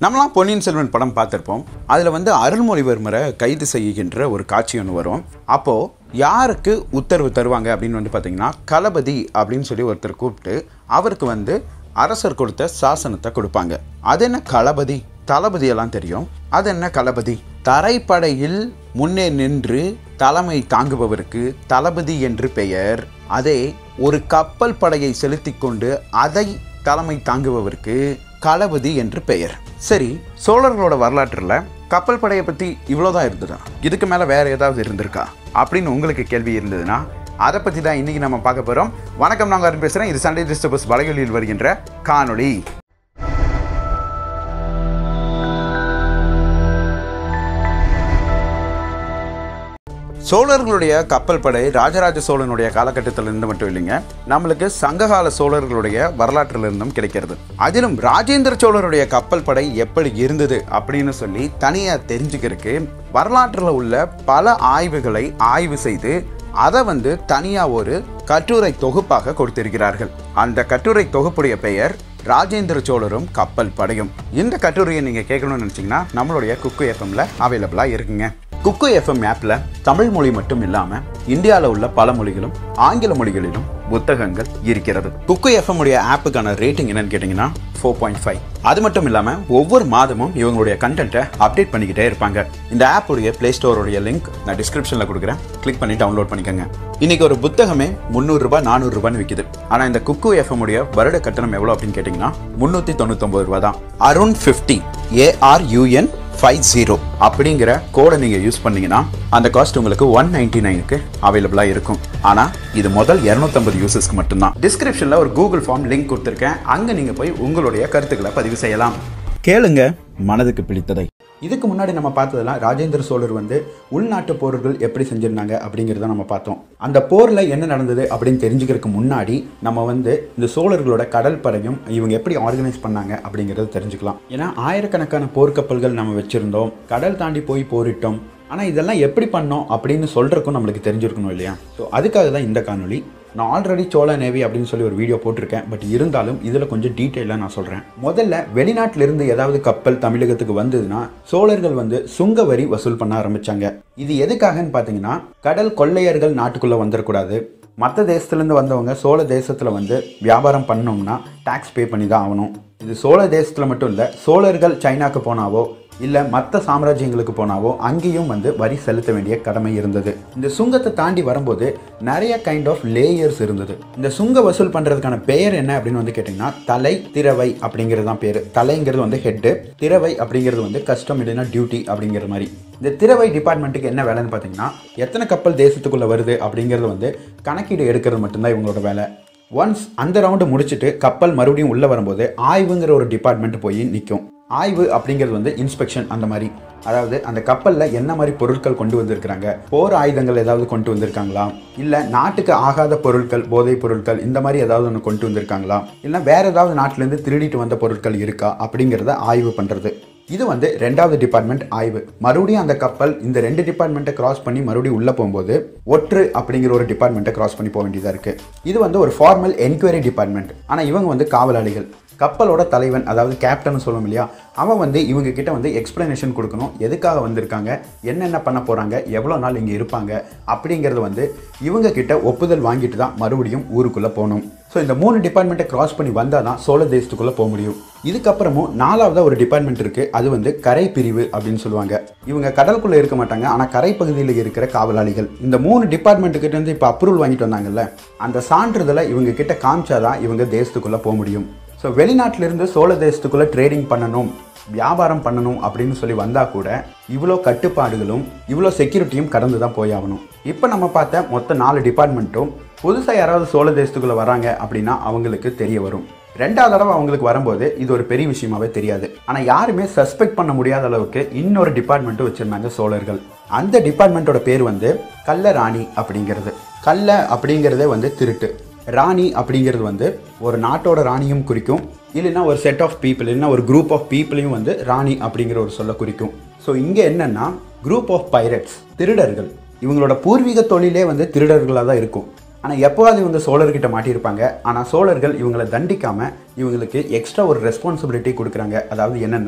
நம்மளாம் பொன்னியின் செல்வன் படம் பார்த்துருப்போம் அதில் வந்து அருள்மொழிவர்மரை கைது செய்கின்ற ஒரு காட்சி ஒன்று வரும் அப்போது யாருக்கு உத்தரவு தருவாங்க அப்படின்னு வந்து பார்த்தீங்கன்னா களபதி அப்படின்னு சொல்லி ஒருத்தர் கூப்பிட்டு அவருக்கு வந்து அரசர் கொடுத்த சாசனத்தை கொடுப்பாங்க அது என்ன களபதி தளபதி எல்லாம் தெரியும் அது என்ன களபதி தரைப்படையில் முன்னே நின்று தலைமை தாங்குபவருக்கு தளபதி என்று பெயர் அதே ஒரு கப்பல் படையை செலுத்தி கொண்டு அதை தலைமை தாங்குபவருக்கு களபதி என்று பெயர் சரி சோழர்களோட வரலாற்றில் கப்பல் படையை பற்றி இவ்வளோதான் இருந்ததா இதுக்கு மேலே வேற ஏதாவது இருந்திருக்கா அப்படின்னு உங்களுக்கு கேள்வி இருந்ததுன்னா அதை பற்றி தான் இன்றைக்கி நம்ம பார்க்க போகிறோம் வணக்கம் நாங்கள் அருண் பேசுகிறேன் இது சண்டே டிஸ்டர்பஸ் வலைகளில் வருகின்ற காணொளி சோழர்களுடைய கப்பல் படை ராஜராஜ சோழனுடைய காலகட்டத்திலிருந்து மட்டும் இல்லைங்க நம்மளுக்கு சங்ககால சோழர்களுடைய வரலாற்றிலிருந்தும் கிடைக்கிறது அதிலும் ராஜேந்திர சோழருடைய கப்பல் படை எப்படி இருந்தது அப்படின்னு சொல்லி தனியாக தெரிஞ்சுக்கிறதுக்கு வரலாற்றில் உள்ள பல ஆய்வுகளை ஆய்வு செய்து அதை வந்து தனியாக ஒரு கட்டுரை தொகுப்பாக கொடுத்திருக்கிறார்கள் அந்த கட்டுரை தொகுப்புடைய பெயர் ராஜேந்திர சோழரும் கப்பல் படையும் இந்த கட்டுரையை நீங்கள் கேட்கணும்னு நினச்சிங்கன்னா நம்மளுடைய குக்கு எஃப்எம்ல அவைலபிளாக இருக்குங்க குக்கு எஃப்எம் ஆப்பில் தமிழ் மொழி மட்டும் இல்லாமல் இந்தியாவில் உள்ள பல மொழிகளும் ஆங்கில மொழிகளிலும் புத்தகங்கள் இருக்கிறது குக்கு எஃப்எம் உடைய ஆப்புக்கான ரேட்டிங் என்னன்னு கேட்டிங்கன்னா ஃபோர் பாயிண்ட் ஃபைவ் அது மட்டும் இல்லாமல் ஒவ்வொரு மாதமும் இவங்களுடைய கண்டென்ட்டை அப்டேட் பண்ணிக்கிட்டே இருப்பாங்க இந்த ஆப்புடைய ப்ளே ஸ்டோருடைய லிங்க் நான் டிஸ்கிரிப்ஷனில் கொடுக்குறேன் கிளிக் பண்ணி டவுன்லோட் பண்ணிக்கோங்க இன்னைக்கு ஒரு புத்தகமே முந்நூறுரூபா நானூறுரூபான்னு விற்கிது ஆனால் இந்த குக்கு எஃப்எம் உடைய வருட கட்டணம் எவ்வளோ அப்படின்னு கேட்டிங்கன்னா முந்நூற்றி தொண்ணூத்தொம்பது ரூபா தான் Arun fifty A R U N five zero அப்படிங்கிற கோடை நீங்கள் யூஸ் பண்ணீங்கன்னா அந்த காஸ்ட் உங்களுக்கு ஒன் நைன்டி நைனுக்கு அவைலபிளாக இருக்கும் ஆனால் இது முதல் இரநூத்தம்பது யூசர்ஸ்க்கு மட்டும்தான் டிஸ்கிரிப்ஷனில் ஒரு கூகுள் ஃபார்ம் லிங்க் கொடுத்துருக்கேன் அங்கே நீங்கள் போய் உங்களுடைய கருத்துக்களை பதிவு செய்யலாம் கேளுங்க மனதுக்கு பிடித்ததை இதுக்கு முன்னாடி நம்ம பார்த்ததெல்லாம் ராஜேந்திர சோழர் வந்து உள்நாட்டு போர்கள் எப்படி செஞ்சிருந்தாங்க அப்படிங்கிறத நம்ம பார்த்தோம் அந்த போரில் என்ன நடந்தது அப்படின்னு தெரிஞ்சுக்கிறதுக்கு முன்னாடி நம்ம வந்து இந்த சோழர்களோட கடல் படையும் இவங்க எப்படி ஆர்கனைஸ் பண்ணாங்க அப்படிங்கிறத தெரிஞ்சுக்கலாம் ஏன்னா ஆயிரக்கணக்கான போர்க்கப்பல்கள் நம்ம வச்சுருந்தோம் கடல் தாண்டி போய் போரிட்டோம் ஆனால் இதெல்லாம் எப்படி பண்ணோம் அப்படின்னு சொல்கிறக்கும் நம்மளுக்கு தெரிஞ்சிருக்கணும் இல்லையா ஸோ அதுக்காக தான் இந்த காணொளி நான் ஆல்ரெடி சோழ நேவி அப்படின்னு சொல்லி ஒரு வீடியோ போட்டிருக்கேன் பட் இருந்தாலும் இதில் கொஞ்சம் டீட்டெயிலாக நான் சொல்கிறேன் முதல்ல வெளிநாட்டிலிருந்து ஏதாவது கப்பல் தமிழகத்துக்கு வந்ததுன்னா சோழர்கள் வந்து சுங்க வரி வசூல் பண்ண ஆரம்பிச்சாங்க இது எதுக்காகன்னு பார்த்தீங்கன்னா கடல் கொள்ளையர்கள் நாட்டுக்குள்ளே வந்துடக்கூடாது மற்ற தேசத்துலேருந்து வந்தவங்க சோழ தேசத்தில் வந்து வியாபாரம் பண்ணோம்னா டேக்ஸ் பே பண்ணி தான் ஆகணும் இது சோழ தேசத்தில் மட்டும் இல்லை சோழர்கள் சைனாக்கு போனாவோ இல்லை மற்ற சாம்ராஜ்யங்களுக்கு போனாவோ அங்கேயும் வந்து வரி செலுத்த வேண்டிய கடமை இருந்தது இந்த சுங்கத்தை தாண்டி வரும்போது நிறைய கைண்ட் ஆஃப் லேயர்ஸ் இருந்தது இந்த சுங்க வசூல் பண்ணுறதுக்கான பெயர் என்ன அப்படின்னு வந்து கேட்டிங்கன்னா தலை திரவை அப்படிங்கிறது தான் பேர் தலைங்கிறது வந்து ஹெட்டு திரவை அப்படிங்கிறது வந்து கஸ்டம் இல்லைன்னா டியூட்டி அப்படிங்கிற மாதிரி இந்த திரவை டிபார்ட்மெண்ட்டுக்கு என்ன வேலைன்னு பார்த்தீங்கன்னா எத்தனை கப்பல் தேசத்துக்குள்ளே வருது அப்படிங்கிறது வந்து கணக்கீடு எடுக்கிறது மட்டும்தான் இவங்களோட வேலை ஒன்ஸ் அந்த ரவுண்டு முடிச்சுட்டு கப்பல் மறுபடியும் உள்ளே வரும்போது ஆய்வுங்கிற ஒரு டிபார்ட்மெண்ட் போய் நிற்கும் ஆய்வு அப்படிங்கிறது வந்து இன்ஸ்பெக்ஷன் அந்த மாதிரி அதாவது அந்த கப்பலில் என்ன மாதிரி பொருட்கள் கொண்டு வந்திருக்கிறாங்க போர் ஆயுதங்கள் ஏதாவது கொண்டு வந்திருக்காங்களா இல்லை நாட்டுக்கு ஆகாத பொருட்கள் போதைப் பொருட்கள் இந்த மாதிரி ஏதாவது ஒன்று கொண்டு வந்திருக்காங்களா இல்லை வேற ஏதாவது நாட்டிலேருந்து திருடிட்டு வந்த பொருட்கள் இருக்கா அப்படிங்கிறத ஆய்வு பண்ணுறது இது வந்து ரெண்டாவது டிபார்ட்மெண்ட் ஆய்வு மறுபடியும் அந்த கப்பல் இந்த ரெண்டு டிபார்ட்மெண்ட்டை கிராஸ் பண்ணி மறுபடியும் உள்ளே போகும்போது ஒற்று அப்படிங்கிற ஒரு டிபார்ட்மெண்ட்டை கிராஸ் பண்ணி போக வேண்டியதாக இருக்குது இது வந்து ஒரு ஃபார்மல் என்கொயரி டிபார்ட்மெண்ட் ஆனால் இவங்க வந்து காவலாளிகள் கப்பலோட தலைவன் அதாவது கேப்டன் சொல்லுவோம் இல்லையா அவன் வந்து இவங்க கிட்ட வந்து எக்ஸ்பிளனேஷன் கொடுக்கணும் எதுக்காக வந்திருக்காங்க என்னென்ன பண்ண போகிறாங்க எவ்வளோ நாள் இங்கே இருப்பாங்க அப்படிங்கிறது வந்து இவங்க கிட்ட ஒப்புதல் வாங்கிட்டு தான் மறுபடியும் ஊருக்குள்ளே போகணும் ஸோ இந்த மூணு டிபார்ட்மெண்ட்டை கிராஸ் பண்ணி வந்தால் தான் சோழ தேசத்துக்குள்ளே போக முடியும் இதுக்கப்புறமும் நாலாவதாக ஒரு டிபார்ட்மெண்ட் இருக்குது அது வந்து கரை பிரிவு அப்படின்னு சொல்லுவாங்க இவங்க கடலுக்குள்ளே இருக்க மாட்டாங்க ஆனால் கரை பகுதியில் இருக்கிற காவலாளிகள் இந்த மூணு டிபார்ட்மெண்ட்டுக்கிட்ட இருந்து இப்போ அப்ரூவல் வாங்கிட்டு வந்தாங்கல்ல அந்த சான்றிதழை இவங்க கிட்ட காமிச்சாதான் இவங்க தேசத்துக்குள்ளே போக முடியும் ஸோ வெளிநாட்டிலிருந்து சோழ தேசத்துக்குள்ளே ட்ரேடிங் பண்ணணும் வியாபாரம் பண்ணணும் அப்படின்னு சொல்லி வந்தால் கூட இவ்வளோ கட்டுப்பாடுகளும் இவ்வளோ செக்யூரிட்டியும் கடந்து தான் போய் ஆகணும் இப்போ நம்ம பார்த்த மொத்த நாலு டிபார்ட்மெண்ட்டும் புதுசாக யாராவது சோழ தேசத்துக்குள்ளே வராங்க அப்படின்னா அவங்களுக்கு தெரிய வரும் ரெண்டாவது தடவை அவங்களுக்கு வரும்போது இது ஒரு பெரிய விஷயமாவே தெரியாது ஆனால் யாருமே சஸ்பெக்ட் பண்ண முடியாத அளவுக்கு இன்னொரு டிபார்ட்மெண்ட்டும் வச்சுருந்தாங்க சோழர்கள் அந்த டிபார்ட்மெண்ட்டோட பேர் வந்து கள்ள ராணி அப்படிங்கிறது கள்ள அப்படிங்கிறதே வந்து திருட்டு ராணி அப்படிங்கிறது வந்து ஒரு நாட்டோட ராணியும் குறிக்கும் இல்லைன்னா ஒரு செட் ஆஃப் பீப்புள் இல்லைன்னா ஒரு குரூப் ஆஃப் பீப்புளையும் வந்து ராணி அப்படிங்கிற ஒரு சொல்ல குறிக்கும் ஸோ இங்கே என்னென்னா குரூப் ஆஃப் பைரட்ஸ் திருடர்கள் இவங்களோட பூர்வீக தொழிலே வந்து திருடர்களாக தான் இருக்கும் ஆனால் எப்போவாது இவங்க சோழர்கிட்ட மாட்டியிருப்பாங்க ஆனால் சோழர்கள் இவங்களை தண்டிக்காமல் இவங்களுக்கு எக்ஸ்ட்ரா ஒரு ரெஸ்பான்சிபிலிட்டி கொடுக்குறாங்க அதாவது என்னென்னா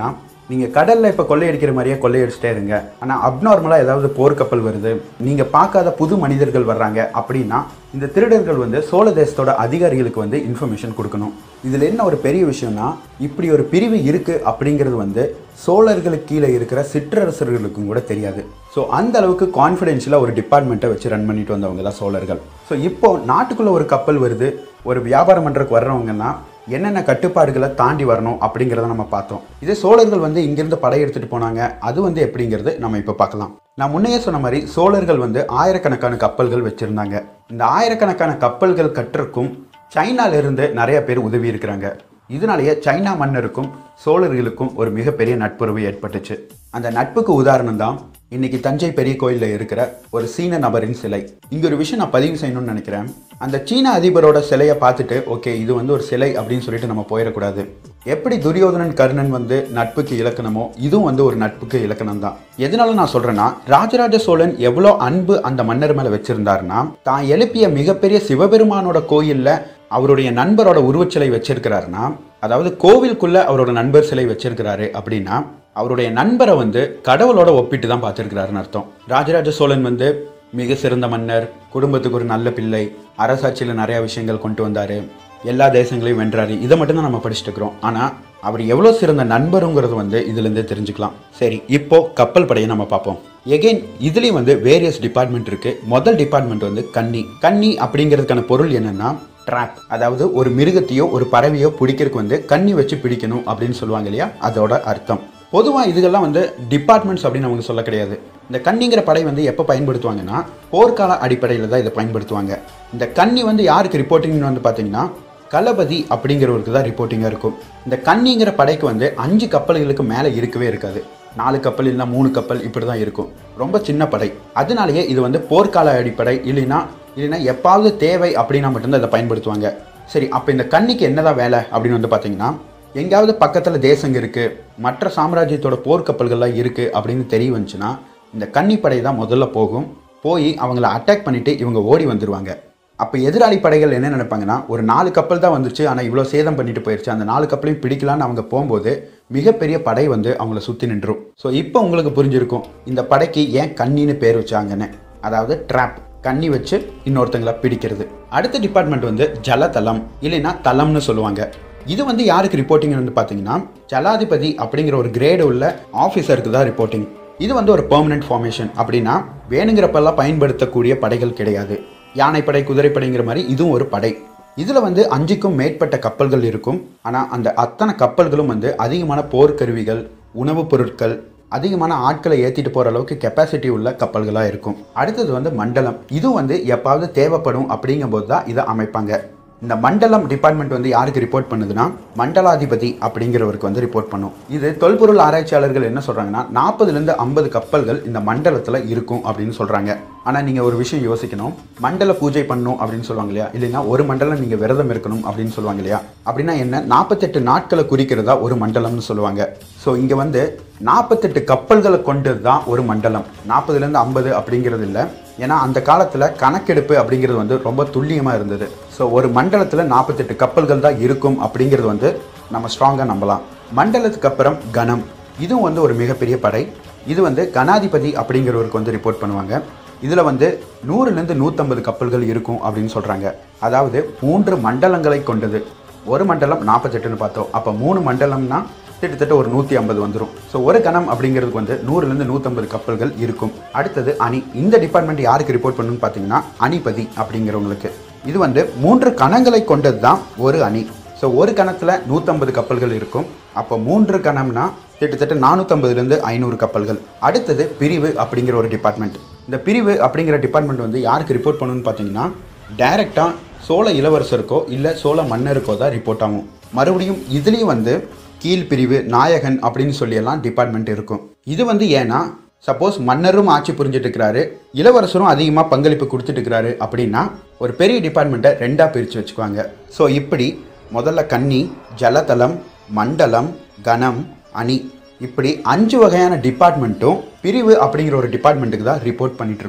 நீங்கள் கடலில் இப்போ கொள்ளையடிக்கிற மாதிரியே கொள்ளையடிச்சிட்டே இருங்க ஆனால் அப்நார்மலாக ஏதாவது போர்க்கப்பல் வருது நீங்கள் பார்க்காத புது மனிதர்கள் வர்றாங்க அப்படின்னா இந்த திருடர்கள் வந்து சோழ தேசத்தோட அதிகாரிகளுக்கு வந்து இன்ஃபர்மேஷன் கொடுக்கணும் இதில் என்ன ஒரு பெரிய விஷயம்னா இப்படி ஒரு பிரிவு இருக்குது அப்படிங்கிறது வந்து சோழர்களுக்கு கீழே இருக்கிற சிற்றரசர்களுக்கும் கூட தெரியாது ஸோ அந்த அளவுக்கு கான்ஃபிடென்ஷியலாக ஒரு டிபார்ட்மெண்ட்டை வச்சு ரன் பண்ணிட்டு வந்தவங்க தான் சோழர்கள் ஸோ இப்போ நாட்டுக்குள்ளே ஒரு கப்பல் வருது ஒரு வியாபாரம் பண்ணுறதுக்கு வர்றவங்கன்னா என்னென்ன கட்டுப்பாடுகளை தாண்டி வரணும் அப்படிங்கிறத நம்ம பார்த்தோம் இதே சோழர்கள் வந்து இங்கிருந்து படையெடுத்துட்டு போனாங்க அது வந்து எப்படிங்கிறது நம்ம இப்போ பார்க்கலாம் நான் முன்னையே சொன்ன மாதிரி சோழர்கள் வந்து ஆயிரக்கணக்கான கப்பல்கள் வச்சுருந்தாங்க இந்த ஆயிரக்கணக்கான கப்பல்கள் கற்றுக்கும் சைனால இருந்து நிறைய பேர் உதவி இருக்கிறாங்க இதனாலேயே சைனா மன்னருக்கும் சோழர்களுக்கும் ஒரு மிகப்பெரிய நட்புறவு ஏற்பட்டுச்சு அந்த நட்புக்கு உதாரணம் தான் இன்னைக்கு தஞ்சை பெரிய கோயிலில் இருக்கிற ஒரு சீன நபரின் சிலை இங்க ஒரு விஷயம் நான் பதிவு செய்யணும்னு நினைக்கிறேன் அந்த சீன அதிபரோட சிலையை பார்த்துட்டு ஓகே இது வந்து ஒரு சிலை அப்படின்னு சொல்லிட்டு நம்ம போயிடக்கூடாது எப்படி துரியோதனன் கர்ணன் வந்து நட்புக்கு இலக்கணமோ இதுவும் வந்து ஒரு நட்புக்கு இலக்கணம் தான் எதனால நான் சொல்றேன்னா ராஜராஜ சோழன் எவ்வளோ அன்பு அந்த மன்னர் மேல வச்சிருந்தாருன்னா தான் எழுப்பிய மிகப்பெரிய சிவபெருமானோட கோயில்ல அவருடைய நண்பரோட உருவச்சிலை வச்சிருக்கிறாருன்னா அதாவது கோவிலுக்குள்ள அவரோட நண்பர் சிலை வச்சிருக்கிறாரு அப்படின்னா அவருடைய நண்பரை வந்து கடவுளோட ஒப்பிட்டு தான் பார்த்துருக்கிறாருன்னு அர்த்தம் ராஜராஜ சோழன் வந்து மிக சிறந்த மன்னர் குடும்பத்துக்கு ஒரு நல்ல பிள்ளை அரசாட்சியில் நிறைய விஷயங்கள் கொண்டு வந்தார் எல்லா தேசங்களையும் வென்றாரு இதை மட்டும்தான் நம்ம படிச்சுட்டு இருக்கிறோம் ஆனால் அவர் எவ்வளோ சிறந்த நண்பருங்கிறது வந்து இதுலேருந்தே தெரிஞ்சுக்கலாம் சரி இப்போ கப்பல் படையை நம்ம பார்ப்போம் எகெயின் இதுலேயும் வந்து வேரியஸ் டிபார்ட்மெண்ட் இருக்கு முதல் டிபார்ட்மெண்ட் வந்து கன்னி கன்னி அப்படிங்கிறதுக்கான பொருள் என்னன்னா ட்ராப் அதாவது ஒரு மிருகத்தையோ ஒரு பறவையோ பிடிக்கிறதுக்கு வந்து கன்னி வச்சு பிடிக்கணும் அப்படின்னு சொல்லுவாங்க இல்லையா அதோட அர்த்தம் பொதுவாக இதுகெல்லாம் வந்து டிபார்ட்மெண்ட்ஸ் அப்படின்னு அவங்க சொல்ல கிடையாது இந்த கன்னிங்கிற படை வந்து எப்போ பயன்படுத்துவாங்கன்னா போர்க்கால அடிப்படையில் தான் இதை பயன்படுத்துவாங்க இந்த கன்னி வந்து யாருக்கு ரிப்போர்ட்டிங்னு வந்து பார்த்தீங்கன்னா களபதி அப்படிங்கிறவருக்கு தான் ரிப்போர்ட்டிங்காக இருக்கும் இந்த கன்னிங்கிற படைக்கு வந்து அஞ்சு கப்பல்களுக்கு மேலே இருக்கவே இருக்காது நாலு கப்பல் இல்லைனா மூணு கப்பல் இப்படி தான் இருக்கும் ரொம்ப சின்ன படை அதனாலேயே இது வந்து போர்க்கால அடிப்படை இல்லைன்னா இல்லைன்னா எப்பாவது தேவை அப்படின்னா மட்டும்தான் இதை பயன்படுத்துவாங்க சரி அப்போ இந்த கன்னிக்கு என்னதான் வேலை அப்படின்னு வந்து பார்த்தீங்கன்னா எங்கேயாவது பக்கத்தில் தேசங்க இருக்குது மற்ற சாம்ராஜ்யத்தோட போர்க்கப்பல்கள்லாம் இருக்குது அப்படின்னு தெரிய வந்துச்சுன்னா இந்த கன்னிப்படை தான் முதல்ல போகும் போய் அவங்கள அட்டாக் பண்ணிவிட்டு இவங்க ஓடி வந்துடுவாங்க அப்போ எதிராளி படைகள் என்ன நினைப்பாங்கன்னா ஒரு நாலு கப்பல் தான் வந்துச்சு ஆனால் இவ்வளோ சேதம் பண்ணிட்டு போயிடுச்சு அந்த நாலு கப்பலையும் பிடிக்கலான்னு அவங்க போகும்போது மிகப்பெரிய படை வந்து அவங்கள சுற்றி நின்றும் ஸோ இப்போ உங்களுக்கு புரிஞ்சிருக்கும் இந்த படைக்கு ஏன் கன்னின்னு பேர் வச்சாங்கன்னு அதாவது ட்ராப் கன்னி வச்சு இன்னொருத்தங்களை பிடிக்கிறது அடுத்த டிபார்ட்மெண்ட் வந்து ஜலதளம் இல்லைன்னா தளம்னு சொல்லுவாங்க இது வந்து யாருக்கு ரிப்போர்ட்டிங் வந்து பார்த்தீங்கன்னா ஜலாதிபதி அப்படிங்கிற ஒரு கிரேடு உள்ள ஆஃபீஸருக்கு தான் ரிப்போர்ட்டிங் இது வந்து ஒரு பெர்மனன்ட் ஃபார்மேஷன் அப்படின்னா வேணுங்கிறப்பெல்லாம் பயன்படுத்தக்கூடிய படைகள் கிடையாது யானைப்படை குதிரைப்படைங்கிற மாதிரி இதுவும் ஒரு படை இதில் வந்து அஞ்சுக்கும் மேற்பட்ட கப்பல்கள் இருக்கும் ஆனால் அந்த அத்தனை கப்பல்களும் வந்து அதிகமான போர்க்கருவிகள் உணவுப் பொருட்கள் அதிகமான ஆட்களை ஏற்றிட்டு போகிற அளவுக்கு கெப்பாசிட்டி உள்ள கப்பல்களாக இருக்கும் அடுத்தது வந்து மண்டலம் இது வந்து எப்பாவது தேவைப்படும் அப்படிங்கும்போது தான் இதை அமைப்பாங்க இந்த மண்டலம் டிபார்ட்மெண்ட் வந்து யாருக்கு ரிப்போர்ட் பண்ணுதுன்னா மண்டலாதிபதி அப்படிங்கிறவருக்கு வந்து ரிப்போர்ட் பண்ணும் இது தொல்பொருள் ஆராய்ச்சியாளர்கள் என்ன சொல்றாங்கன்னா நாற்பதுலேருந்து ஐம்பது கப்பல்கள் இந்த மண்டலத்தில் இருக்கும் அப்படின்னு சொல்றாங்க ஆனால் நீங்கள் ஒரு விஷயம் யோசிக்கணும் மண்டல பூஜை பண்ணணும் அப்படின்னு சொல்லுவாங்க இல்லையா இல்லைன்னா ஒரு மண்டலம் நீங்கள் விரதம் இருக்கணும் அப்படின்னு சொல்லுவாங்க இல்லையா அப்படின்னா என்ன நாற்பத்தெட்டு நாட்களை குறிக்கிறதா ஒரு மண்டலம்னு சொல்லுவாங்க ஸோ இங்கே வந்து நாற்பத்தெட்டு கப்பல்களை கொண்டது தான் ஒரு மண்டலம் நாற்பதுலேருந்து ஐம்பது அப்படிங்கிறது இல்லை ஏன்னா அந்த காலத்தில் கணக்கெடுப்பு அப்படிங்கிறது வந்து ரொம்ப துல்லியமாக இருந்தது ஸோ ஒரு மண்டலத்தில் நாற்பத்தெட்டு கப்பல்கள் தான் இருக்கும் அப்படிங்கிறது வந்து நம்ம ஸ்ட்ராங்காக நம்பலாம் மண்டலத்துக்கு அப்புறம் கணம் இதுவும் வந்து ஒரு மிகப்பெரிய படை இது வந்து கணாதிபதி அப்படிங்கிறவருக்கு வந்து ரிப்போர்ட் பண்ணுவாங்க இதில் வந்து நூறுலேருந்து நூற்றம்பது கப்பல்கள் இருக்கும் அப்படின்னு சொல்கிறாங்க அதாவது மூன்று மண்டலங்களை கொண்டது ஒரு மண்டலம் நாற்பத்தெட்டுன்னு பார்த்தோம் அப்போ மூணு மண்டலம்னா கிட்டத்தட்ட ஒரு நூற்றி ஐம்பது வந்துடும் ஸோ ஒரு கணம் அப்படிங்கிறதுக்கு வந்து நூறுலேருந்து நூற்றம்பது கப்பல்கள் இருக்கும் அடுத்தது அணி இந்த டிபார்ட்மெண்ட் யாருக்கு ரிப்போர்ட் பண்ணணும்னு பார்த்தீங்கன்னா அணிபதி அப்படிங்கிறவங்களுக்கு இது வந்து மூன்று கணங்களை கொண்டது தான் ஒரு அணி ஸோ ஒரு கணத்தில் நூற்றம்பது கப்பல்கள் இருக்கும் அப்போ மூன்று கணம்னா கிட்டத்தட்ட நானூற்றம்பதுலேருந்து ஐநூறு கப்பல்கள் அடுத்தது பிரிவு அப்படிங்கிற ஒரு டிபார்ட்மெண்ட் இந்த பிரிவு அப்படிங்கிற டிபார்ட்மெண்ட் வந்து யாருக்கு ரிப்போர்ட் பண்ணணும்னு பார்த்தீங்கன்னா டைரெக்டாக சோழ இளவரசருக்கோ இல்லை சோழ மன்னருக்கோ தான் ரிப்போர்ட் ஆகும் மறுபடியும் இதுலேயும் வந்து கீழ்பிரிவு நாயகன் அப்படின்னு சொல்லி எல்லாம் டிபார்ட்மெண்ட் இருக்கும் இது வந்து ஏன்னா சப்போஸ் மன்னரும் ஆட்சி புரிஞ்சுட்டு இருக்கிறாரு இளவரசரும் அதிகமாக பங்களிப்பு கொடுத்துட்டு இருக்கிறாரு அப்படின்னா ஒரு பெரிய டிபார்ட்மெண்ட்டை ரெண்டாக பிரித்து வச்சுக்குவாங்க ஸோ இப்படி முதல்ல கன்னி ஜலதளம் மண்டலம் கணம் அணி இப்படி அஞ்சு வகையான டிபார்ட்மெண்ட்டும் பிரிவு அப்படிங்கிற ஒரு டிபார்ட்மெண்ட்டுக்கு தான் ரிப்போர்ட் பண்ணிட்டு இருக்கோம்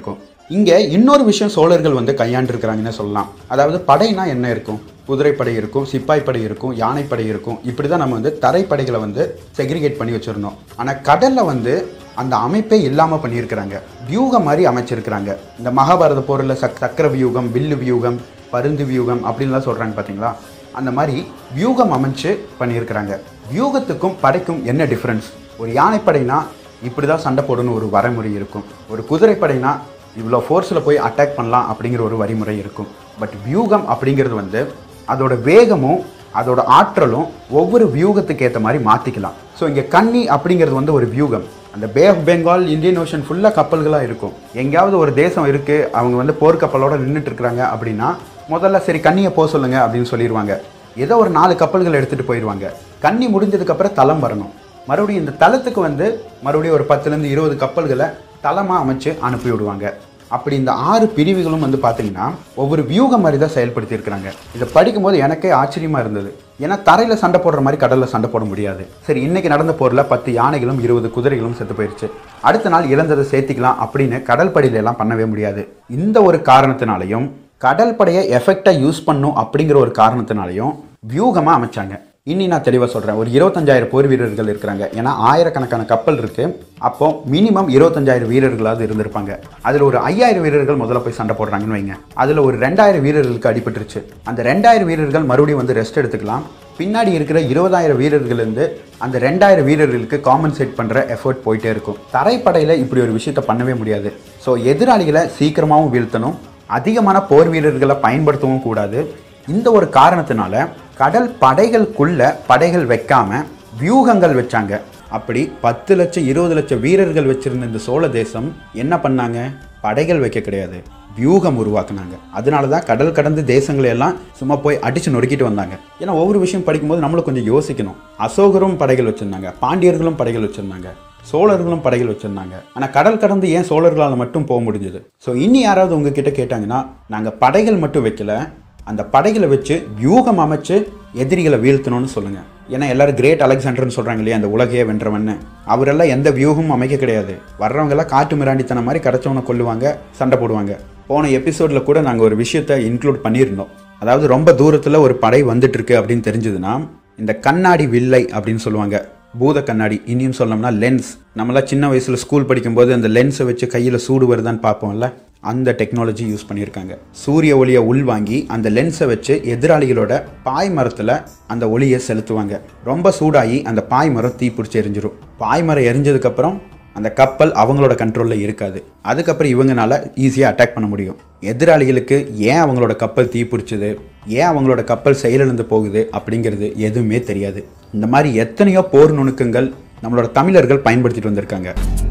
இங்கே இன்னொரு விஷயம் சோழர்கள் வந்து கையாண்டிருக்கிறாங்கன்னு சொல்லலாம் அதாவது படைனா என்ன இருக்கும் குதிரைப்படை இருக்கும் சிப்பாய் படை இருக்கும் யானைப்படை இருக்கும் இப்படி தான் நம்ம வந்து தரைப்படைகளை வந்து செக்ரிகேட் பண்ணி வச்சுருந்தோம் ஆனால் கடலில் வந்து அந்த அமைப்பே இல்லாமல் பண்ணியிருக்கிறாங்க வியூகம் மாதிரி அமைச்சிருக்கிறாங்க இந்த மகாபாரத போரில் சக் சக்கர வியூகம் வில்லு வியூகம் பருந்து வியூகம் அப்படின்லாம் சொல்கிறாங்க பார்த்தீங்களா அந்த மாதிரி வியூகம் அமைச்சு பண்ணியிருக்கிறாங்க வியூகத்துக்கும் படைக்கும் என்ன டிஃப்ரென்ஸ் ஒரு யானைப்படைனா இப்படி தான் சண்டை போடணும் ஒரு வரைமுறை இருக்கும் ஒரு குதிரைப்படைனா இவ்வளோ ஃபோர்ஸில் போய் அட்டாக் பண்ணலாம் அப்படிங்கிற ஒரு வழிமுறை இருக்கும் பட் வியூகம் அப்படிங்கிறது வந்து அதோட வேகமும் அதோட ஆற்றலும் ஒவ்வொரு வியூகத்துக்கு ஏற்ற மாதிரி மாற்றிக்கலாம் ஸோ இங்கே கன்னி அப்படிங்கிறது வந்து ஒரு வியூகம் அந்த bay of Bengal Indian ocean ஃபுல்லாக கப்பல்களாக இருக்கும் எங்கேயாவது ஒரு தேசம் இருக்குது அவங்க வந்து போர்க்கப்பலோட நின்றுட்டு இருக்கிறாங்க அப்படின்னா முதல்ல சரி கன்னியை போக சொல்லுங்க அப்படின்னு சொல்லிடுவாங்க ஏதோ ஒரு நாலு கப்பல்கள் எடுத்துகிட்டு போயிடுவாங்க கன்னி முடிஞ்சதுக்கப்புறம் தளம் வரணும் மறுபடியும் இந்த தளத்துக்கு வந்து மறுபடியும் ஒரு பத்துலேருந்து இருபது கப்பல்களை தளமாக அமைச்சு அனுப்பி விடுவாங்க அப்படி இந்த ஆறு பிரிவுகளும் வந்து பார்த்தீங்கன்னா ஒவ்வொரு வியூகம் மாதிரி தான் செயல்படுத்தி இருக்கிறாங்க இதை படிக்கும்போது எனக்கே ஆச்சரியமா இருந்தது ஏன்னா தரையில் சண்டை போடுற மாதிரி கடலில் சண்டை போட முடியாது சரி இன்னைக்கு நடந்த போரில் பத்து யானைகளும் இருபது குதிரைகளும் செத்து போயிடுச்சு அடுத்த நாள் இழந்ததை சேர்த்திக்கலாம் அப்படின்னு கடல் படியில எல்லாம் பண்ணவே முடியாது இந்த ஒரு காரணத்தினாலையும் கடல் படையை எஃபெக்டாக யூஸ் பண்ணும் அப்படிங்கிற ஒரு காரணத்தினாலையும் வியூகமாக அமைச்சாங்க இன்னி நான் தெளிவாக சொல்கிறேன் ஒரு இருபத்தஞ்சாயிரம் போர் வீரர்கள் இருக்கிறாங்க ஏன்னா ஆயிரக்கணக்கான கப்பல் இருக்குது அப்போ மினிமம் இருபத்தஞ்சாயிரம் வீரர்களாவது இருந்திருப்பாங்க அதில் ஒரு ஐயாயிரம் வீரர்கள் முதல்ல போய் சண்டை போடுறாங்கன்னு வைங்க அதில் ஒரு ரெண்டாயிரம் வீரர்களுக்கு அடிபட்டுருச்சு அந்த ரெண்டாயிரம் வீரர்கள் மறுபடியும் வந்து ரெஸ்ட் எடுத்துக்கலாம் பின்னாடி இருக்கிற இருபதாயிரம் வீரர்கள்லேருந்து அந்த ரெண்டாயிரம் வீரர்களுக்கு காம்பன்சேட் பண்ணுற எஃபர்ட் போயிட்டே இருக்கும் தரைப்படையில் இப்படி ஒரு விஷயத்த பண்ணவே முடியாது ஸோ எதிராளிகளை சீக்கிரமாகவும் வீழ்த்தணும் அதிகமான போர் வீரர்களை பயன்படுத்தவும் கூடாது இந்த ஒரு காரணத்தினால கடல் படைகளுக்குள்ள படைகள் வைக்காம வியூகங்கள் வச்சாங்க அப்படி பத்து லட்சம் இருபது லட்சம் வீரர்கள் வச்சிருந்த இந்த சோழ தேசம் என்ன பண்ணாங்க படைகள் வைக்க கிடையாது வியூகம் உருவாக்குனாங்க அதனால தான் கடல் கடந்து தேசங்களை எல்லாம் சும்மா போய் அடிச்சு நொறுக்கிட்டு வந்தாங்க ஏன்னா ஒவ்வொரு விஷயம் படிக்கும்போது நம்மளும் கொஞ்சம் யோசிக்கணும் அசோகரும் படைகள் வச்சிருந்தாங்க பாண்டியர்களும் படைகள் வச்சிருந்தாங்க சோழர்களும் படைகள் வச்சிருந்தாங்க ஆனால் கடல் கடந்து ஏன் சோழர்களால் மட்டும் போக முடிஞ்சது ஸோ இனி யாராவது உங்ககிட்ட கேட்டாங்கன்னா நாங்கள் படைகள் மட்டும் வைக்கல அந்த படைகளை வச்சு வியூகம் அமைச்சு எதிரிகளை வீழ்த்தணும்னு சொல்லுங்க ஏன்னா எல்லாரும் கிரேட் அலெக்சாண்டர்னு சொல்றாங்க இல்லையா அந்த உலகையே வென்றவன்னு அவரெல்லாம் எந்த வியூகமும் அமைக்க கிடையாது வர்றவங்க எல்லாம் காட்டு மிராண்டித்தனம் மாதிரி கிடைச்சவனை கொல்லுவாங்க சண்டை போடுவாங்க போன எபிசோட்ல கூட நாங்கள் ஒரு விஷயத்தை இன்க்ளூட் பண்ணியிருந்தோம் அதாவது ரொம்ப தூரத்தில் ஒரு படை வந்துட்டு இருக்கு அப்படின்னு தெரிஞ்சதுன்னா இந்த கண்ணாடி வில்லை அப்படின்னு சொல்லுவாங்க பூத கண்ணாடி இனியும் சொல்லணும்னா லென்ஸ் நம்மளாம் சின்ன வயசில் ஸ்கூல் படிக்கும்போது அந்த லென்ஸை வச்சு கையில் சூடு வருதான்னு பார்ப்போம்ல அந்த டெக்னாலஜி யூஸ் பண்ணியிருக்காங்க சூரிய ஒளியை உள்வாங்கி அந்த லென்ஸை வச்சு எதிராளிகளோட பாய் மரத்தில் அந்த ஒளியை செலுத்துவாங்க ரொம்ப சூடாகி அந்த பாய் மரம் தீ பிடிச்சி எரிஞ்சிரும் பாய் மரம் எரிஞ்சதுக்கப்புறம் அந்த கப்பல் அவங்களோட கண்ட்ரோலில் இருக்காது அதுக்கப்புறம் இவங்கனால ஈஸியாக அட்டாக் பண்ண முடியும் எதிராளிகளுக்கு ஏன் அவங்களோட கப்பல் தீ பிடிச்சது ஏன் அவங்களோட கப்பல் செயலிழந்து போகுது அப்படிங்கிறது எதுவுமே தெரியாது இந்த மாதிரி எத்தனையோ போர் நுணுக்கங்கள் நம்மளோட தமிழர்கள் பயன்படுத்திட்டு வந்திருக்காங்க